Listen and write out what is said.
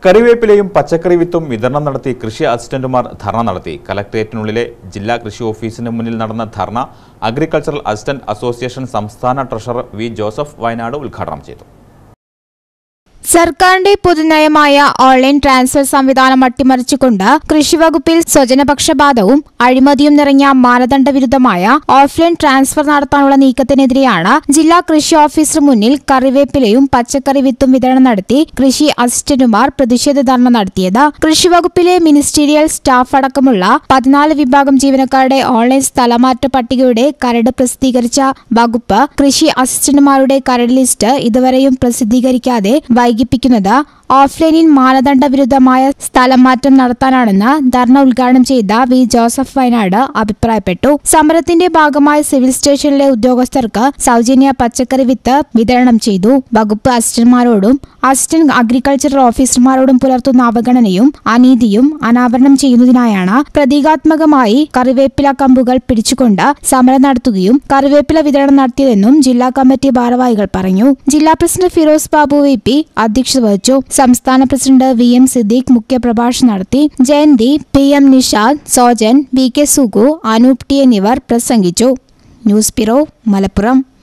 കറിവേപ്പിലയും പച്ചക്കറി വിത്തും വിതരണം നടത്തി കൃഷി അസിസ്റ്റന്റുമാർ ധർണ നടത്തി കലക്ടറേറ്റിനുള്ളിലെ ജില്ലാ കൃഷി ഓഫീസിന് മുന്നിൽ നടന്ന ധർണ അഗ്രികൾച്ചറൽ അസിസ്റ്റന്റ് അസോസിയേഷൻ സംസ്ഥാന ട്രഷറർ വി ജോസഫ് വയനാട് ഉദ്ഘാടനം ചെയ്തു സർക്കാരിന്റെ പൊതുനയമായ ഓൺലൈൻ ട്രാൻസ്ഫർ സംവിധാനം അട്ടിമറിച്ചുകൊണ്ട് കൃഷിവകുപ്പിൽ സ്വജനപക്ഷപാതവും അഴിമതിയും നിറഞ്ഞ മാനദണ്ഡ വിരുദ്ധമായ ഓഫ്ലൈൻ ട്രാൻസ്ഫർ നടത്താനുള്ള നീക്കത്തിനെതിരെയാണ് ജില്ലാ കൃഷി ഓഫീസർ മുന്നിൽ കറിവേപ്പിലയും പച്ചക്കറി വിത്തും വിതരണം നടത്തി കൃഷി അസിസ്റ്റന്റുമാർ പ്രതിഷേധ ധർണ നടത്തിയത് കൃഷിവകുപ്പിലെ മിനിസ്റ്റീരിയൽ സ്റ്റാഫ് അടക്കമുള്ള പതിനാല് വിഭാഗം ജീവനക്കാരുടെ ഓൺലൈൻ സ്ഥലമാറ്റ പട്ടികയുടെ കരട് പ്രസിദ്ധീകരിച്ച വകുപ്പ് കൃഷി അസിസ്റ്റന്റുമാരുടെ കരട് ലിസ്റ്റ് ഇതുവരെയും പ്രസിദ്ധീകരിക്കാതെ വൈകിപ്പിക്കുന്നത് ഓഫ്ലൈനിൽ മാനദണ്ഡ വിരുദ്ധമായ സ്ഥലം മാറ്റം നടത്താനാണെന്ന് ധർണ ഉദ്ഘാടനം ചെയ്ത വി ജോസഫ് വയനാട് അഭിപ്രായപ്പെട്ടു സമരത്തിന്റെ ഭാഗമായി സിവിൽ സ്റ്റേഷനിലെ ഉദ്യോഗസ്ഥർക്ക് സൗജന്യ പച്ചക്കറി വിത്ത് വിതരണം ചെയ്തു വകുപ്പ് അസിസ്റ്റന്റുമാരോടും അസിസ്റ്റന്റ് അഗ്രികൾച്ചറൽ ഓഫീസർമാരോടും പുലർത്തുന്ന അവഗണനയും അനീതിയും അനാവരണം ചെയ്യുന്നതിനായാണ് പ്രതീകാത്മകമായി കറിവേപ്പില കമ്പുകൾ പിടിച്ചുകൊണ്ട് സമരം നടത്തുകയും കറിവേപ്പില വിതരണം നടത്തിയതെന്നും ജില്ലാ കമ്മിറ്റി ഭാരവാഹികൾ പറഞ്ഞു ജില്ലാ president Firoz Babu V P അധ്യക്ഷത വഹിച്ചു സംസ്ഥാന പ്രസിഡന്റ് വി എം സിദ്ദീഖ് മുഖ്യപ്രഭാഷണം നടത്തി Jayanthi P M Nishad Sojan V K Sugu Anoop T എന്നിവർ പ്രസംഗിച്ചു ന്യൂസ് ബ്യൂറോ മലപ്പുറം